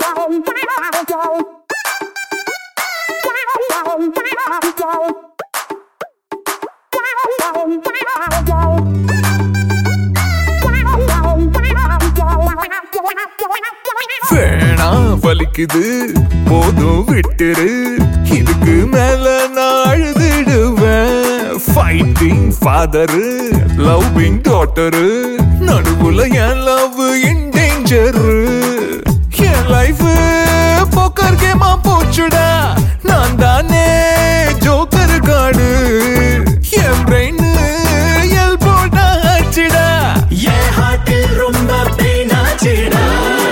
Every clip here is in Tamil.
வேணா வலிக்குது போதும் விட்டுரு இதுக்கு மேல நான் அழுதுடுவேன் ஃபைட்டிங் ஃபாதரு லவ்விங் டாட்டரு நடுவுல என் லவ் இன் டேஞ்சரு என் லைஃப் போக்கர் கேமா போச்சுடா நான் தானே ஜோக்கர் காடு என் பிரெயின் எல் போட்டா ஆச்சுடா என் ஹார்ட்டில் ரொம்ப பெயின் ஆச்சுடா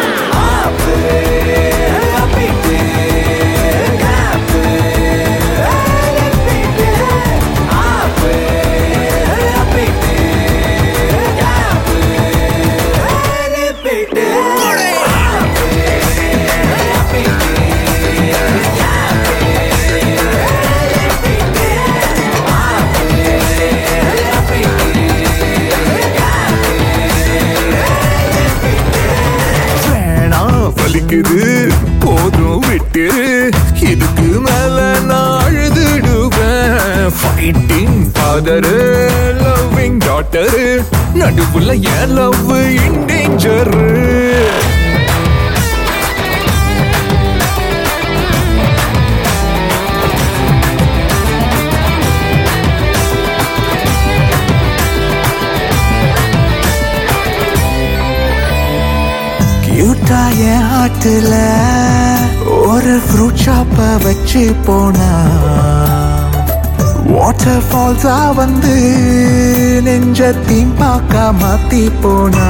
வேணா வலிக்குது போதும் விட்டு இதுக்கு மேல நான் அழுதுடுவேன் ஃபைட்டிங் ஃபாதரு லவ்விங் டாட்டரு நடுவுல என் லவ் இன் டேஞ்சரு கியூட்டா என் ஹார்ட்ல ஒரு ஃப்ரூட் ஷாப்ப வச்சு போனா வாட்டர் ஃபால்ஸா வந்து நெஞ்ச தீம் பார்க்க மாத்தி போனா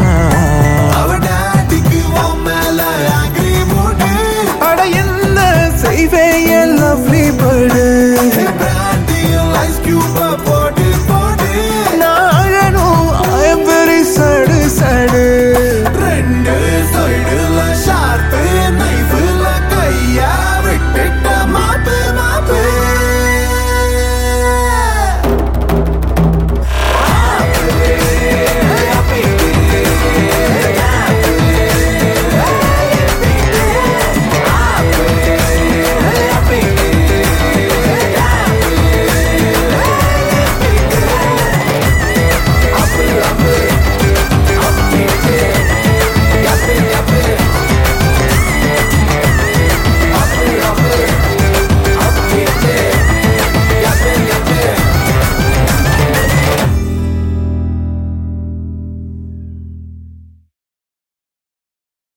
அட என்ன செய்வே என் லவ்லி பேர்டு